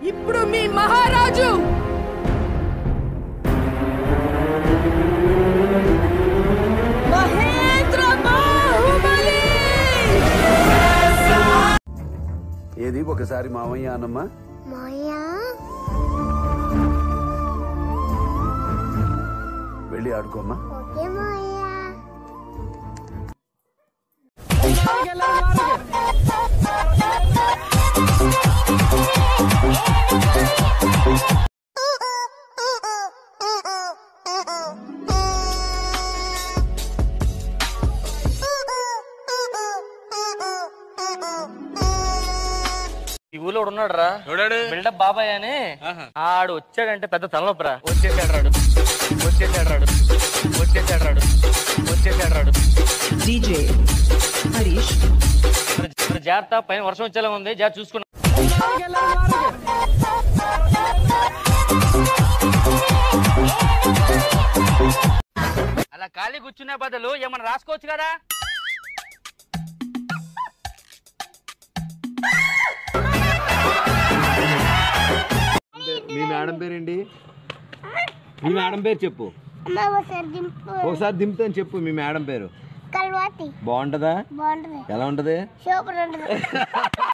ఇప్పుడు మీ మహారాజు మహేంద్ర బాహుబలి ఏది ఒకసారి మామయ్య అన్నమ్మా మాయా వెళ్ళి ఆడుకోమ్మా ఓకే మాయా ఈ ఊళ్ళో ఉన్నాడు రా బిల్డప్ బాబాయ్ అని ఆడు వచ్చాడంటే పెద్ద తలనొప్పరా వచ్చేసాడు రాడు వచ్చేసాడు రాడు వచ్చేసాడు రాడు వచ్చేసాడు రాడు DJ Harish మరి మరి జాగ్రత్త పైన వర్షం వచ్చేలా ఉంది జాగ్రత్త చూసుకున్నా అలా ఖాళీ కూర్చునే బదులు ఏమన్నా రాసుకోవచ్చు కదా మీ మేడం పేరేంటి మీ మేడం పేరు చెప్పు అమ్మ ఒకసారి దింపు ఒకసారి దింపుతాను చెప్పు మీ మేడం పేరు కల్వాతి బాగుంటదా బాగుంటది ఎలా ఉంటది సూపర్ ఉంటది